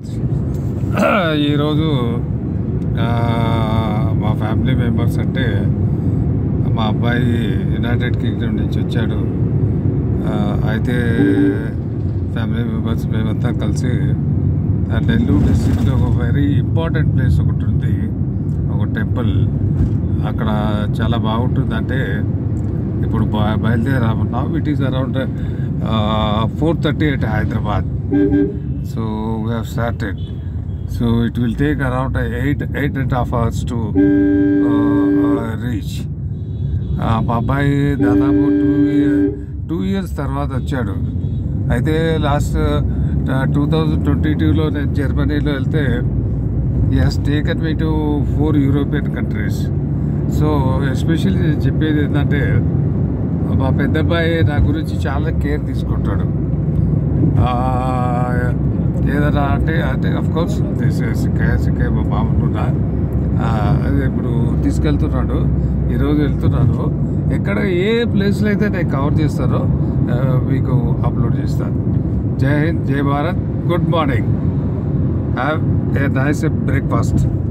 ఈరోజు ఆ, మా ఫ్యామిలీ మెంబర్స్ అంటే మా అబ్బాయి యునైటెడ్ కింగ్డమ్ నుంచి వచ్చాడు ఆ, అయితే ఫ్యామిలీ మెంబర్స్ మేమంతా కలిసి ఆ నెల్లూరు డిస్ట్రిక్ట్లో ఒక వెరీ ఇంపార్టెంట్ ప్లేస్ ఒకటి ఉంది ఒక టెంపుల్ అక్కడ చాలా బాగుంటుంది అంటే ఇప్పుడు బ- బయలుదేరామన్నాం it is around four thirty at Hyderabad so we have started so it will take around eight eight and half hours to reach మా అబ్బాయి దాదాపు టూ ఇయర్ టూ ఇయర్స్ తర్వాత వచ్చాడు అయితే లాస్ట్ టూ థౌజండ్ ట్వంటీ టూలో నేను జర్మనీలో వెళ్తే has taken me to four European countries so especially నేను చెప్పేది ఏంటంటే మా పెద్ద అబ్బాయి నా గురించి చాలా కేర్ తీసుకుంటాడు ఆ, ఏదైనా అంటే అంటే అఫ్ కోర్స్ సిక్కే సిక్కే మా మామూలుగా అది ఇప్పుడు తీసుకెళ్తున్నాడు ఈరోజు వెళ్తున్నాను ఎక్కడ ఏ ప్లేస్లో అయితే నేను కవర్ చేస్తానో ఆ, మీకు అప్లోడ్ చేస్తాను జై హింద్ జై Bharat good morning have a nice breakfast